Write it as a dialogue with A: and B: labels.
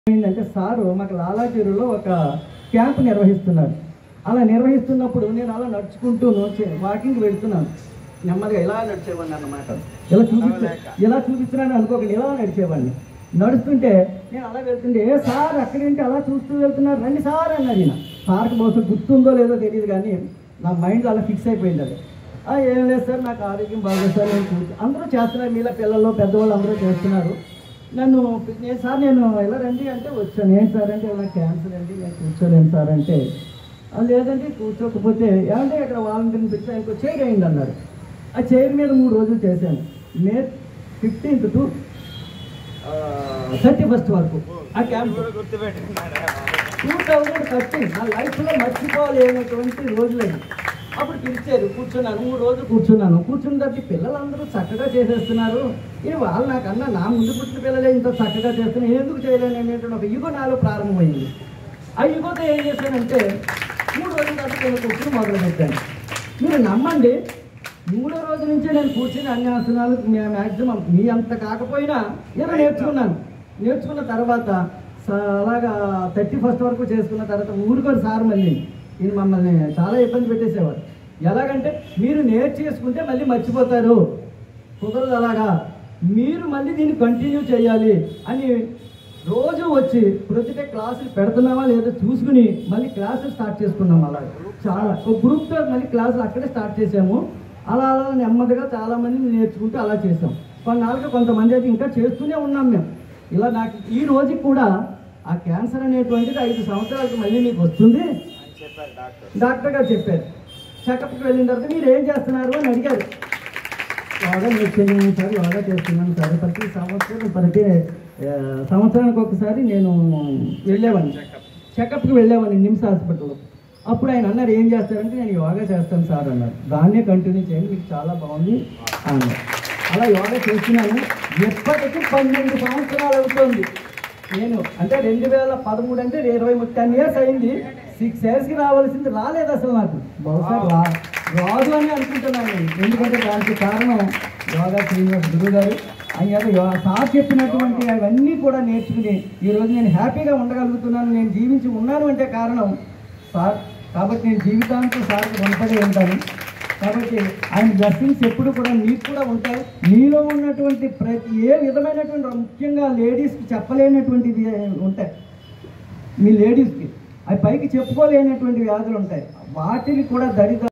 A: ఏంటంటే సారు మాకు లాలాజీరులో ఒక క్యాంప్ నిర్వహిస్తున్నారు అలా నిర్వహిస్తున్నప్పుడు నేను అలా నడుచుకుంటూ నోచే- వాకింగ్ వెళ్తున్నాను నెమ్మదిగా ఇలా నడిచేవాడిని అన్నమాట ఇలా చూపించా ఇలా చూపిస్తున్నాను అనుకోకండి ఇలా నడిచేవాడిని నడుస్తుంటే నేను అలా వెళ్తుంటే ఏ సార్ అక్కడేంటి అలా చూస్తూ వెళ్తున్నారు రండి సార్ అన్నారు ఈయన సార్కి బహుశా గుర్తుందో లేదో తెలియదు కానీ నా మైండ్ అలా ఫిక్స్ అయిపోయింది అది "ఆ, ఏం లేదు సార్ నాకు ఆరోగ్యం బాగోదు సార్ నేను కూర్చో అందరూ చేస్తున్నారు మీలా పిల్లలు పెద్దవాళ్ళు అందరూ చేస్తున్నారు నన్ను నేను సార్ నేను ఎలా రండి అంటే వచ్చాను ఏం సార్ అంటే ఇలా క్యాన్సర్ అండి నేను కూర్చోలేను సార్ అంటే "ఆ, లేదండి కూర్చోకపోతే ఏమంటే ఇక్కడ వాలంటీర్ని పిలిచి ఆయనకు చైర్ అయింది అన్నారు ఆ చైర్ మీద మూడు రోజులు చేశాను May fifteenth to thirty first వరకు ఆ క్యాంప్ టూ థౌజండ్ థర్టీన్ నా లైఫ్లో మర్చిపోలేనటువంటి రోజులైంది అప్పుడు పిలిచారు కూర్చున్నాను మూడు రోజులు కూర్చున్నాను కూర్చున్న తర్వాత పిల్లలందరూ చక్కగా చేసేస్తున్నారు ఇది వాళ్ళు నాకన్నా నా ముందు పుట్టిన పిల్లలే ఇంత చక్కగా చేస్తున్నారు నేను ఎందుకు చేయలేను అనేటువంటి ఒక యుగ నాలో ప్రారంభమైంది ఆ యుగతో ఏం చేశానంటే మూడు రోజుల తర్వాత నేను కూర్చుని మొదలుపెట్టాను మీరు నమ్మండి మూడో రోజు నుంచే నేను కూర్చుని అన్ని ఆసనాలు మ్యాక్సిమం మీ అంత కాకపోయినా ఏదో నేర్చుకున్నాను నేర్చుకున్న తర్వాత స- అలాగా థర్టీ ఫస్ట్ వరకు చేసుకున్న తర్వాత ఊరుకోరు సార్ మళ్ళీ ఈయన మమ్మల్ని చాలా ఇబ్బంది పెట్టేసేవారు ఎలాగంటే మీరు నేర్చేసుకుంటే మళ్ళీ మర్చిపోతారు కుదరదు అలాగా మీరు మళ్ళీ దీన్ని కంటిన్యూ చేయాలి అని రోజు వచ్చి ప్రతిటే క్లాసులు పెడుతున్నామా లేదో చూసుకుని మళ్ళీ క్లాసులు స్టార్ట్ చేసుకున్నాం అలా చాలా ఒక గ్రూప్తో మళ్ళీ క్లాసులు అక్కడే స్టార్ట్ చేసాము అలా అలా నెమ్మదిగా చాలా మంది నేర్చుకుంటూ అలా చేసాం కొన్నాళ్ళకి కొంతమంది అయితే ఇంకా చేస్తూనే ఉన్నాం మేము ఇలా నాకు ఈ రోజుకి కూడా ఆ క్యాన్సర్ అనేటువంటిది ఐదు సంవత్సరాలకు మళ్ళీ మీకు వస్తుంది డాక్టర్ గారు చెప్పారు చెకప్కి వెళ్ళిన తర్వాత మీరు ఏం చేస్తున్నారు అని అడిగారు యోగా నేర్చుకున్నాను సార్ యోగా చేస్తున్నాను సార్ ప్రతి సంవత్సరం ప్రతి ఆ, సంవత్సరానికి ఒకసారి నేను వెళ్ళేవాడిని చెకప్కి వెళ్ళేవాడిని నిమ్స్ హాస్పిటల్లో అప్పుడు ఆయన అన్నారు ఏం చేస్తారంటే నేను యోగా చేస్తాను సార్ అన్నారు దాన్నే కంటిన్యూ చేయండి మీకు చాలా బాగుంది అన్నారు అలా యోగా చేస్తున్నాను ఎప్పటికీ పన్నెండు సంవత్సరాలు అవుతుంది నేను అంటే రెండు వేల పదమూడు అంటే ఇరవై టెన్ ఇయర్స్ అయింది సిక్స్ ఇయర్స్కి రావాల్సింది రాలేదు అసలు నాకు బహుశా రా రాదు అని అనుకుంటున్నాను నేను ఎందుకంటే దానికి కారణం యోగా శ్రీనివాస్ గురువు గారు ఆయన ఏదో యో- సార్ చెప్పినటువంటి అవన్నీ కూడా నేర్చుకుని ఈరోజు నేను హ్యాపీగా ఉండగలుగుతున్నాను నేను జీవించి ఉన్నాను అంటే కారణం సార్ కాబట్టి నేను జీవితాంతం సార్కి రుణపడి ఉంటాను కాబట్టి ఆయన బ్లెస్సింగ్స్ ఎప్పుడు కూడా మీకు కూడా ఉంటాయి మీలో ఉన్నటువంటి ప్రతి ఏ విధమైనటువంటి ముఖ్యంగా లేడీస్కి చెప్పలేనటువంటివి ఉంటాయి మీ లేడీస్కి అవి పైకి చెప్పుకోలేనటువంటి వ్యాధులు ఉంటాయి వాటిని కూడా దరిద